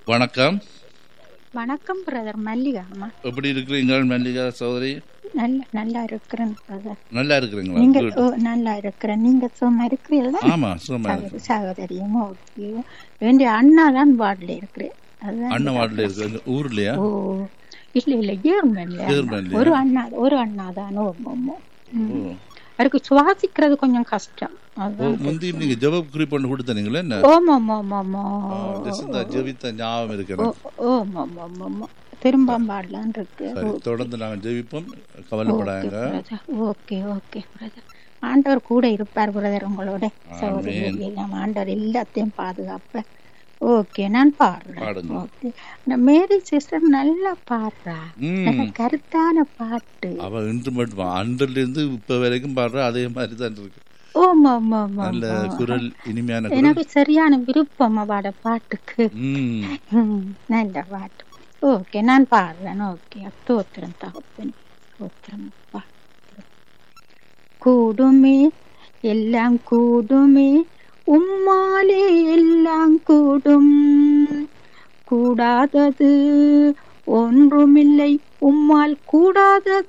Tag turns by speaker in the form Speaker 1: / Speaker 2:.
Speaker 1: வணக்கம்
Speaker 2: வணக்கம் பிரதர் மல்லிகா அம்மா
Speaker 1: எப்படி இருக்கிறீங்க மல்லிகா சகோதரி
Speaker 2: நல்ல நல்லா இருக்கிறேன் பிரதர்
Speaker 1: நல்லா இருக்கிறீங்களா
Speaker 2: நீங்க
Speaker 1: Good.
Speaker 2: ஓ, நல்லா இருக்கிறேன் நீங்க சும்மா இருக்கிறீங்களா
Speaker 1: ஆமா சும்மா
Speaker 2: சகோதரி சகோதரியும் ஓகே வேண்டிய அண்ணா தான் வார்டில் இருக்கிறேன் அதுதான்
Speaker 1: அண்ணன் வார்டில் இருக்கு எங்க ஊர்லயா
Speaker 2: ஓ இல்ல இல்ல ஜெர்மன்ல
Speaker 1: ஜெர்மன்லயா?
Speaker 2: ஒரு அண்ணா ஒரு அண்ணா தான் ஓமோ
Speaker 1: ஓ.
Speaker 2: அவருக்கு சுவாசிக்கிறது கொஞ்சம் கஷ்டம்
Speaker 1: ஓ,
Speaker 2: அதுதான்
Speaker 1: முந்தி நீங்க ஜெப குறிப்பு ஒன்று கொடுத்தனீங்களே என்ன
Speaker 2: ஓமோ ஓமோ
Speaker 1: ஆ, just இந்த ஜெபித்த ஞாபகம் இருக்கு
Speaker 2: ஓ
Speaker 1: எனக்கு.
Speaker 2: ஓமோ ஓமோ திரும்ப பாடலான் இருக்கு
Speaker 1: சரி தொடர்ந்து நாங்க ஜெபிப்போம் கவலைப்படாங்க
Speaker 2: ஓகே ஓகே பிரதர் ஆண்டவர் கூட இருப்பார் பிரதர் உங்களோட சகோதரி எல்லாம் ஆண்டவர் எல்லாத்தையும் பாதுகாப்பார் ஓகே நான் பாடுறேன்
Speaker 1: பாடுங்க.
Speaker 2: ஓகே இந்த மேரி சிஸ்டர் நல்லா பாடுறா
Speaker 1: ம்.
Speaker 2: நல்ல கருத்தான பாட்டு
Speaker 1: அவ இன்று மட்டும் அன்றில இருந்து இப்ப வரைக்கும் பாடுற அதே மாதிரி தான் இருக்கு
Speaker 2: ஓமா ஆமா ஆமா
Speaker 1: நல்ல குரல் இனிமையான குரல்
Speaker 2: எனக்கு சரியான விருப்பம் அவட பாட்டுக்கு
Speaker 1: ம்
Speaker 2: ம், நல்ல பாட்டு ஓகே நான் பாடுறேன் ஓகே தோத்திரம் தகப்பன் தோத்திரம் அப்பா கூடுமே எல்லாம் கூடுமே உம்மாலே எல்லாம் கூடும் கூடாதது ஒன்றுமில்லை உம்மால் கூடாதது